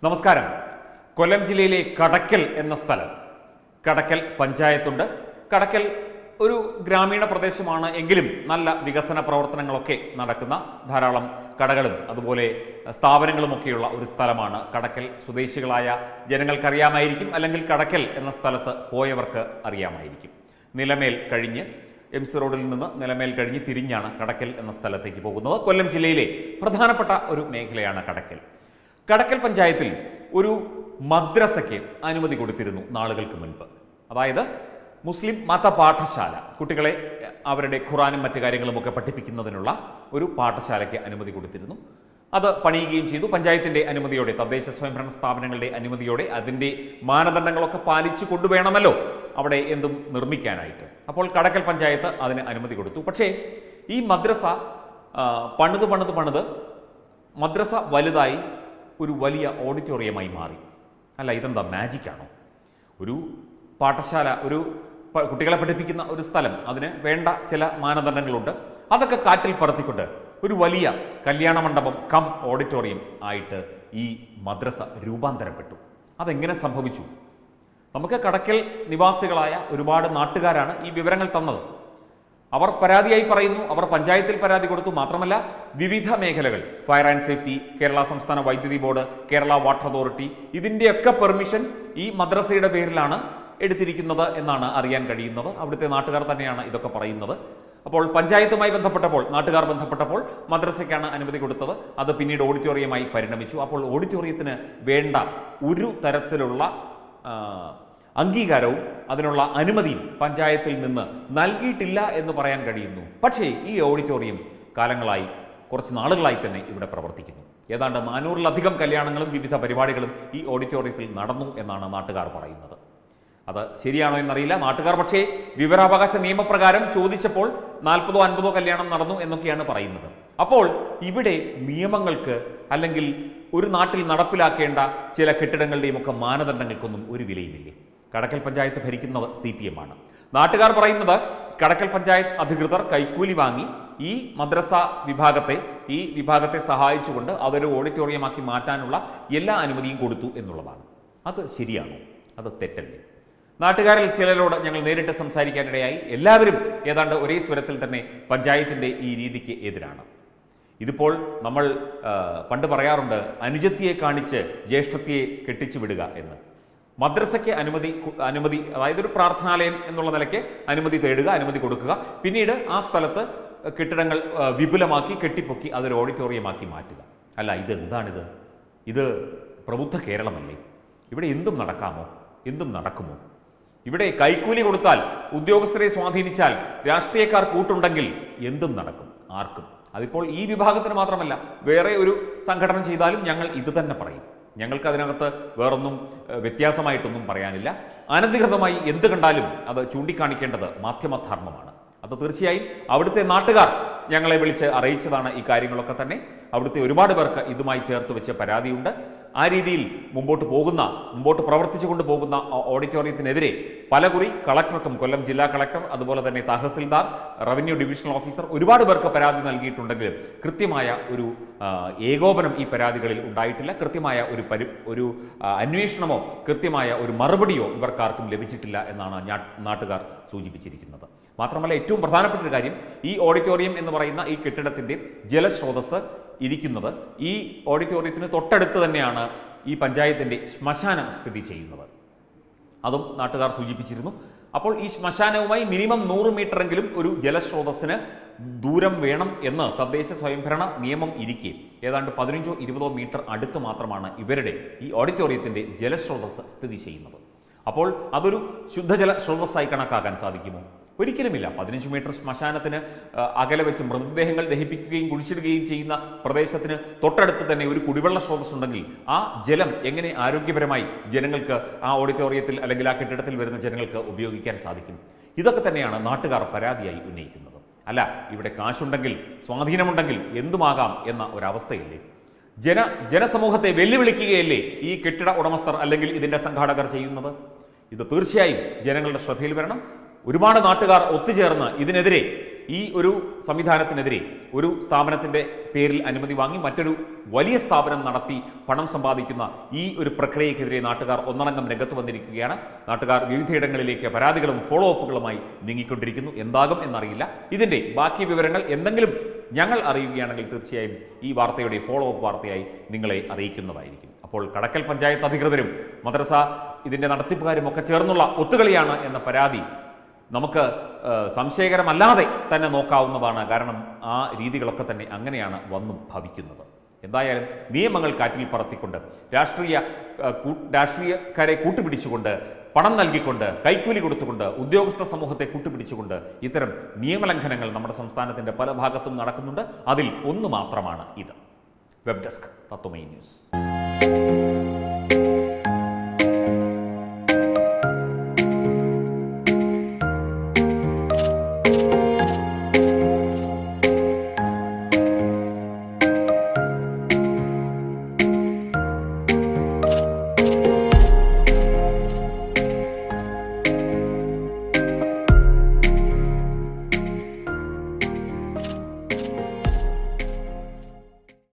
നമസ്കാരം കൊല്ലം ജില്ലയിലെ കടക്കൽ എന്ന സ്ഥലം കടക്കൽ പഞ്ചായത്തുണ്ട് കടക്കൽ ഒരു ഗ്രാമീണ പ്രദേശമാണ് എങ്കിലും നല്ല വികസന പ്രവർത്തനങ്ങളൊക്കെ നടക്കുന്ന ധാരാളം കടകളും അതുപോലെ സ്ഥാപനങ്ങളുമൊക്കെയുള്ള ഒരു സ്ഥലമാണ് കടക്കൽ സ്വദേശികളായ ജനങ്ങൾക്കറിയാമായിരിക്കും അല്ലെങ്കിൽ കടക്കൽ എന്ന സ്ഥലത്ത് പോയവർക്ക് അറിയാമായിരിക്കും നിലമേൽ കഴിഞ്ഞ് എം സി റോഡിൽ നിന്ന് നിലമേൽ കഴിഞ്ഞ് തിരിഞ്ഞാണ് കടക്കൽ എന്ന സ്ഥലത്തേക്ക് പോകുന്നത് കൊല്ലം ജില്ലയിലെ പ്രധാനപ്പെട്ട ഒരു മേഖലയാണ് കടക്കൽ കടക്കൽ പഞ്ചായത്തിൽ ഒരു മദ്രസയ്ക്ക് അനുമതി കൊടുത്തിരുന്നു നാളുകൾക്ക് മുൻപ് അതായത് മുസ്ലിം മത പാഠശാല കുട്ടികളെ എഹ്, അവരുടെ ഖുറാനും മറ്റു കാര്യങ്ങളുമൊക്കെ പഠിപ്പിക്കുന്നതിനുള്ള ഒരു പാഠശാലയ്ക്ക് അനുമതി കൊടുത്തിരുന്നു അത് പണിയുകയും ചെയ്തു പഞ്ചായത്തിന്റെ അനുമതിയോടെ തദ്ദേശ സ്വയംഭരണ സ്ഥാപനങ്ങളുടെ അനുമതിയോടെ അതിന്റെ മാനദണ്ഡങ്ങളൊക്കെ പാലിച്ചു കൊണ്ടുവേണമല്ലോ അവിടെ എന്തും നിർമ്മിക്കാനായിട്ട് അപ്പോൾ കടക്കൽ പഞ്ചായത്ത് അതിന് അനുമതി കൊടുത്തു പക്ഷേ ഈ മദ്രസ ആ, പണിത് പണിത് പണിത് മദ്രസ വലുതായി ഒരു വലിയ ഓഡിറ്റോറിയമായി മാറി അല്ല ഇതെന്താ മാജിക്കാണോ ഒരു പാഠശാല ഒരു പ- കുട്ടികളെ പഠിപ്പിക്കുന്ന ഒരു സ്ഥലം അതിന് വേണ്ട ചില മാനദണ്ഡങ്ങളുണ്ട് അതൊക്കെ കാറ്റിൽ പറത്തിക്കൊണ്ട് ഒരു വലിയ കല്യാണ മണ്ഡപം കം ഓഡിറ്റോറിയം ആയിട്ട് ഈ മദ്രസ രൂപാന്തരപ്പെട്ടു അതെങ്ങനെ സംഭവിച്ചു നമുക്ക് കടക്കൽ നിവാസികളായ ഒരുപാട് നാട്ടുകാരാണ് ഈ വിവരങ്ങൾ തന്നത് അവർ പരാതിയായി പറയുന്നു അവർ പഞ്ചായത്തിൽ പരാതി കൊടുത്തു മാത്രമല്ല വിവിധ മേഖലകൾ ഫയർ ആൻഡ് സേഫ്റ്റി കേരള സംസ്ഥാന വൈദ്യുതി ബോർഡ് കേരള വാട്ടർ അതോറിറ്റി ഇതിൻ്റെയൊക്കെ പെർമിഷൻ ഈ മദ്രസയുടെ പേരിലാണ് എടുത്തിരിക്കുന്നത് എന്നാണ് അറിയാൻ കഴിയുന്നത് അവിടുത്തെ നാട്ടുകാർ തന്നെയാണ് ഇതൊക്കെ പറയുന്നത് അപ്പോൾ പഞ്ചായത്തുമായി ബന്ധപ്പെട്ടപ്പോൾ നാട്ടുകാർ ബന്ധപ്പെട്ടപ്പോൾ മദ്രസയ്ക്കാണ് അനുമതി കൊടുത്തത് അത് പിന്നീട് ഓഡിറ്റോറിയമായി പരിണമിച്ചു അപ്പോൾ ഓഡിറ്റോറിയത്തിന് വേണ്ട ഒരു തരത്തിലുള്ള ആ, അംഗീകാരവും അതിനുള്ള അനുമതിയും പഞ്ചായത്തിൽ നിന്ന് നൽകിയിട്ടില്ല എന്ന് പറയാൻ കഴിയുന്നു പക്ഷേ ഈ ഓഡിറ്റോറിയം കാലങ്ങളായി കുറച്ച് നാളുകളായി തന്നെ ഇവിടെ പ്രവർത്തിക്കുന്നു ഏതാണ്ട് നാനൂറിലധികം കല്യാണങ്ങളും വിവിധ പരിപാടികളും ഈ ഓഡിറ്റോറിയത്തിൽ നടന്നു എന്നാണ് നാട്ടുകാർ പറയുന്നത് അത് ശരിയാണോ എന്നറിയില്ല നാട്ടുകാർ പക്ഷേ വിവരാവകാശ നിയമപ്രകാരം ചോദിച്ചപ്പോൾ നാൽപ്പതോ അൻപതോ കല്യാണം നടന്നു എന്നൊക്കെയാണ് പറയുന്നത് അപ്പോൾ ഇവിടെ നിയമങ്ങൾക്ക് അല്ലെങ്കിൽ ഒരു നാട്ടിൽ നടപ്പിലാക്കേണ്ട ചില കെട്ടിടങ്ങളുടെയും ഒക്കെ മാനദണ്ഡങ്ങൾക്കൊന്നും ഒരു വിലയുമില്ലേ കടക്കൽ പഞ്ചായത്ത് ഭരിക്കുന്നത് സി പി എം ആണ് നാട്ടുകാർ പറയുന്നത് കടക്കൽ പഞ്ചായത്ത് അധികൃതർ കൈക്കൂലി വാങ്ങി ഈ മദ്രസ വിഭാഗത്തെ ഈ വിഭാഗത്തെ സഹായിച്ചുകൊണ്ട് അതൊരു ഓഡിറ്റോറിയമാക്കി മാറ്റാനുള്ള എല്ലാ അനുമതിയും കൊടുത്തു എന്നുള്ളതാണ് അത് ശരിയാണോ അത് തെറ്റല്ലേ നാട്ടുകാരിൽ ചിലരോട് ഞങ്ങൾ നേരിട്ട് സംസാരിക്കാനിടയായി എല്ലാവരും ഏതാണ്ട് ഒരേ സ്വരത്തിൽ തന്നെ പഞ്ചായത്തിൻ്റെ ഈ രീതിക്ക് എതിരാണ് ഇതിപ്പോൾ നമ്മൾ ആ, പണ്ട് പറയാറുണ്ട് അനുജത്തിയെ കാണിച്ച് ജ്യേഷ്ഠത്തിയെ കെട്ടിച്ചു വിടുക എന്ന് മദ്രസയ്ക്ക് അനുമതി കു- അനുമതി അതായത് ഒരു പ്രാർത്ഥനാലയം എന്നുള്ള നിലയ്ക്ക് അനുമതി തേടുക അനുമതി കൊടുക്കുക പിന്നീട് ആ സ്ഥലത്ത് കെട്ടിടങ്ങൾ ആ, വിപുലമാക്കി കെട്ടിപ്പൊക്കി അതൊരു ഓഡിറ്റോറിയമാക്കി മാറ്റുക അല്ല ഇതെന്താണിത് ഇത് പ്രബുദ്ധ കേരളമല്ലേ ഇവിടെ എന്തും നടക്കാമോ എന്തും നടക്കുമോ ഇവിടെ കൈക്കൂലി കൊടുത്താൽ ഉദ്യോഗസ്ഥരെ സ്വാധീനിച്ചാൽ രാഷ്ട്രീയക്കാർ കൂട്ടുണ്ടെങ്കിൽ എന്തും നടക്കും ആർക്കും അതിപ്പോൾ ഈ വിഭാഗത്തിന് മാത്രമല്ല വേറെ ഒരു സംഘടന ചെയ്താലും ഞങ്ങൾ ഇത് തന്നെ പറയും ഞങ്ങൾക്ക് അതിനകത്ത് വേറൊന്നും ഏഹ്, വ്യത്യാസമായിട്ടൊന്നും പറയാനില്ല അനധികൃതമായി എന്ത് കണ്ടാലും അത് ചൂണ്ടിക്കാണിക്കേണ്ടത് മാധ്യമധർമ്മമാണ് അത് തീർച്ചയായും അവിടുത്തെ നാട്ടുകാർ ഞങ്ങളെ വിളിച്ച് അറിയിച്ചതാണ് ഈ കാര്യങ്ങളൊക്കെ തന്നെ അവിടുത്തെ ഒരുപാട് പേർക്ക് ഇതുമായി ചേർത്ത് വെച്ച പരാതിയുണ്ട് ആ രീതിയിൽ മുമ്പോട്ട് പോകുന്ന മുമ്പോട്ട് പ്രവർത്തിച്ചു കൊണ്ട് പോകുന്ന ഓ- ഓഡിറ്റോറിയത്തിനെതിരെ പലകുറി കളക്ടർക്കും കൊല്ലം ജില്ലാ കളക്ടർ അതുപോലെ തന്നെ തഹസിൽദാർ റവന്യൂ ഡിവിഷണൽ ഓഫീസർ ഒരുപാട് പേർക്ക് പരാതി നൽകിയിട്ടുണ്ടെങ്കിലും കൃത്യമായ ഒരു ആ, ഏകോപനം ഈ പരാതികളിൽ ഉണ്ടായിട്ടില്ല കൃത്യമായ ഒരു പരി ഒരു ആ, അന്വേഷണമോ കൃത്യമായ ഒരു മറുപടിയോ ഇവർക്കാർക്കും ലഭിച്ചിട്ടില്ല എന്നാണ് ഞാ- നാട്ടുകാർ സൂചിപ്പിച്ചിരിക്കുന്നത് മാത്രമല്ല ഏറ്റവും പ്രധാനപ്പെട്ട ഒരു കാര്യം ഈ ഓഡിറ്റോറിയം എന്ന് പറയുന്ന ഈ കെട്ടിടത്തിന്റെ ജലസ്രോതസ് ഇരിക്കുന്നത് ഈ ഓഡിറ്റോറിയത്തിന് തൊട്ടടുത്ത് തന്നെയാണ് ഈ പഞ്ചായത്തിന്റെ ശ്മശാനം സ്ഥിതി ചെയ്യുന്നത് അതും നാട്ടുകാർ സൂചിപ്പിച്ചിരുന്നു അപ്പോൾ ഈ ശ്മശാനവുമായി മിനിമം നൂറ് മീറ്ററെങ്കിലും ഒരു ജലസ്രോതസ്സിന് ദൂരം വേണം എന്ന് തദ്ദേശ സ്വയംഭരണ നിയമം ഇരിക്കെ ഏതാണ്ട് പതിനഞ്ചോ ഇരുപതോ മീറ്റർ അടുത്ത് മാത്രമാണ് ഇവരുടെ ഈ ഓഡിറ്റോറിയത്തിന്റെ ജലസ്രോതസ് സ്ഥിതി ചെയ്യുന്നത് അപ്പോൾ അതൊരു ശുദ്ധജല സ്രോതസ്സായി കണക്കാക്കാൻ സാധിക്കുമോ ഒരിക്കലുമില്ല പതിനഞ്ച് മീറ്റർ ശ്മശാനത്തിന് ആ, അകലെ വെച്ച് മൃതദേഹങ്ങൾ ദഹിപ്പിക്കുകയും കുഴിച്ചിടുകയും ചെയ്യുന്ന പ്രദേശത്തിന് തൊട്ടടുത്ത് തന്നെ ഒരു കുടിവെള്ള സ്രോതസ് ഉണ്ടെങ്കിൽ ആ ജലം എങ്ങനെ ആരോഗ്യപരമായി ജനങ്ങൾക്ക് ആ ഓഡിറ്റോറിയത്തിൽ അല്ലെങ്കിൽ ആ കെട്ടിടത്തിൽ വരുന്ന ജനങ്ങൾക്ക് ഉപയോഗിക്കാൻ സാധിക്കും ഇതൊക്കെ തന്നെയാണ് നാട്ടുകാർ പരാതിയായി ഉന്നയിക്കുന്നത് അല്ല ഇവിടെ കാശുണ്ടെങ്കിൽ സ്വാധീനമുണ്ടെങ്കിൽ എന്തുമാകാം എന്ന ഒരവസ്ഥയില്ലേ ജന ജനസമൂഹത്തെ വെല്ലുവിളിക്കുകയല്ലേ ഈ കെട്ടിട ഉടമസ്ഥർ അല്ലെങ്കിൽ ഇതിന്റെ സംഘാടകർ ചെയ്യുന്നത് ഇത് തീർച്ചയായും ജനങ്ങളുടെ ശ്രദ്ധയിൽ വരണം ഒരുപാട് നാട്ടുകാർ ഒത്തുചേർന്ന് ഇതിനെതിരെ ഈ ഒരു സംവിധാനത്തിനെതിരെ ഒരു സ്ഥാപനത്തിന്റെ പേരിൽ അനുമതി വാങ്ങി മറ്റൊരു വലിയ സ്ഥാപനം നടത്തി പണം സമ്പാദിക്കുന്ന ഈ ഒരു പ്രക്രിയക്കെതിരെ നാട്ടുകാർ ഒന്നടങ്കം രംഗത്ത് വന്നിരിക്കുകയാണ് നാട്ടുകാർ വിവിധയിടങ്ങളിലേക്ക് പരാതികളും ഫോളോ അപ്പുകളുമായി നീങ്ങിക്കൊണ്ടിരിക്കുന്നു എന്താകും എന്നറിയില്ല ഇതിന്റെ ബാക്കി വിവരങ്ങൾ എന്തെങ്കിലും ഞങ്ങൾ അറിയുകയാണെങ്കിൽ തീർച്ചയായും ഈ വാർത്തയുടെ ഫോളോ അപ്പ് വാർത്തയായി നിങ്ങളെ അറിയിക്കുന്നതായിരിക്കും അപ്പോൾ കടക്കൽ പഞ്ചായത്ത് അധികൃതരും മദ്രസ ഇതിന്റെ നടത്തിപ്പുകാരും ഒക്കെ ചേർന്നുള്ള ഒത്തുകളിയാണ് എന്ന പരാതി നമുക്ക് ഏഹ്, സംശയകരമല്ലാതെ തന്നെ നോക്കാവുന്നതാണ് കാരണം ആ രീതികളൊക്കെ തന്നെ അങ്ങനെയാണ് വന്നു ഭവിക്കുന്നത് എന്തായാലും നിയമങ്ങൾ കാറ്റിൽ പറത്തിക്കൊണ്ട് രാഷ്ട്രീയ ഏഹ്, കൂ- രാഷ്ട്രീയക്കാരെ കൂട്ടുപിടിച്ചുകൊണ്ട് പണം നൽകിക്കൊണ്ട് കൈക്കൂലി കൊടുത്തുകൊണ്ട് ഉദ്യോഗസ്ഥ സമൂഹത്തെ കൂട്ടുപിടിച്ചുകൊണ്ട് ഇത്തരം നിയമലംഘനങ്ങൾ നമ്മുടെ സംസ്ഥാനത്തിന്റെ പല ഭാഗത്തും നടക്കുന്നുണ്ട് അതിൽ ഒന്ന് മാത്രമാണ് ഇത് വെബ് ഡെസ്ക് തത്വമൈ ന്യൂസ്